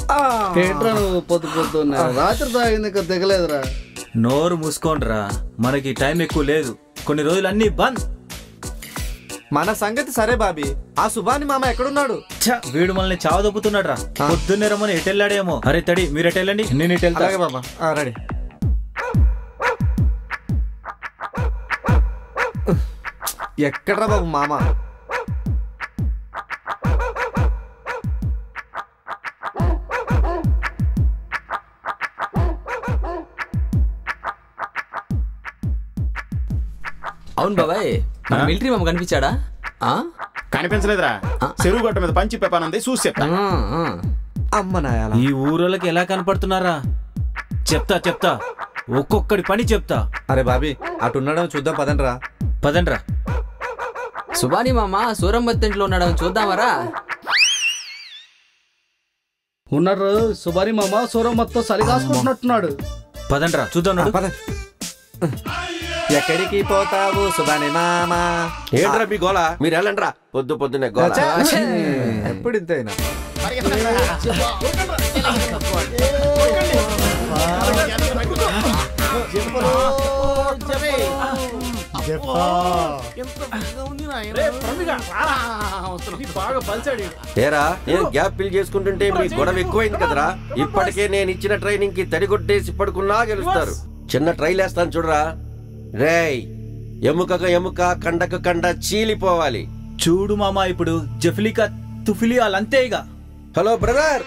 ఏంట్రా నువ్వు పొద్దు పొద్దున్న రాత్రి తాగింది ఇంకా దిగలేదురా నోరు మూసుకోండిరా మనకి టైం ఎక్కువ లేదు కొన్ని రోజులు అన్ని బంద్ మన సంగతి సరే బాబీ ఆ సుబాని మామ ఎక్కడున్నాడు ఛ, వీడు మనల్ని చావ దొబ్బుతున్నాడు రా పొద్దున్నే రమ్మని ఎటు వెళ్ళాడేమో అరే తడి మీరు ఎటు వెళ్ళండి నేను ఇటు వెళ్తా అలాగే బాబా ఆ, రెడీ ఎక్కడ్రా బాబు మామ అవును బాబాయ్ మన మిలిటరీ మామ కనిపించాడా ఆ? కనిపించలేదురా చెరువు గట్ట మీద పంచి పెపానంది చూసి చెప్తా ఆ, ఆ. అమ్మ నాయాల ఈ ఊరోళ్ళకి ఎలా కనపడుతున్నారా చెప్తా చెప్తా ఒక్కొక్కడి పని చెప్తా అరే బాబీ అటు ఉన్నాడో చూద్దాం పదండ్రా పదండ్రా సుబాని మామ సూరంబత్ ఇంట్లో ఉన్నాడు చూద్దామరా ఉన్నారు సుబారి మామ సూరం మొత్తం సరిగాసుకుంటున్నట్టున్నాడు పదండ్రా చూద్దాం నడు. పద ఎక్కడికి పోతావు సుబాని మామ ఏంట్రా మీ గోళ మీరు వెళ్ళండ్రా పొద్దు పొద్దునే గోళ ఎప్పుడు ఇంతైనా ఏరా నేను గ్యాప్ ఫిల్ చేసుకుంటుంటే మీ గొడవ ఎక్కువైంది కదరా ఇప్పటికే నేను ఇచ్చిన ట్రైనింగ్ కి తడిగొట్టేసి పడుకున్నా గెలుస్తారు చిన్న ట్రైల్ వేస్తాను చూడరా రేయ్ ఎముకక ఎముక కండక కండ చీలిపోవాలి చూడు మామ ఇప్పుడు జఫ్లికా తుఫిలి వాళ్ళంతే ఇక హలో బ్రదర్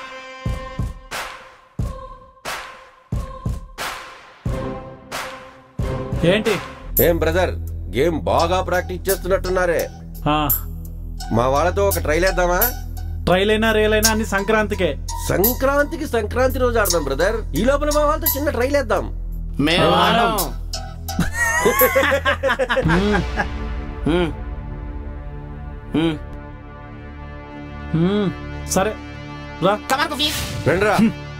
ఏంటి ఏం బ్రదర్ గేమ్ బాగా ప్రాక్టీస్ చేస్తున్నట్టున్నారే ఆ, మా వాళ్ళతో ఒక ట్రైల్ వేద్దామా ట్రైల్ అయినా రేల్ అయినా అన్ని సంక్రాంతికే సంక్రాంతికి సంక్రాంతి రోజు ఆడదాం బ్రదర్ ఈ లోపల మా వాళ్ళతో చిన్న ట్రైల్ వేద్దాం మేము ఆడం. ఉమ్. ఉమ్. మ్మ్, సరే రా రండిరా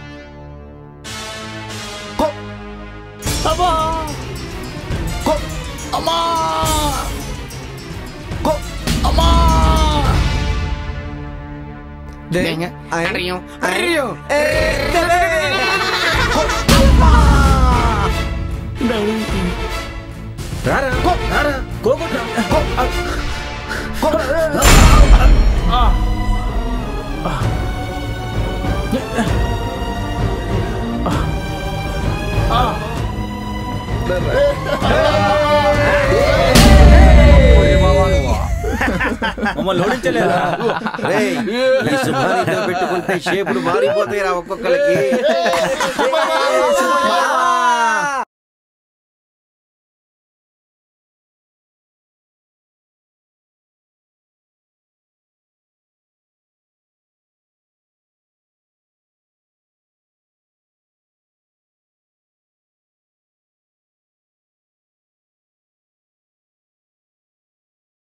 రారా రారా గోగొట్రా. మమ్మల్ని ఓడించలేదా రేయ్, ఈ సుబ్బానితో పెట్టుకుంటే షేపులు మారిపోతాయి రా ఒక్కొక్కరికి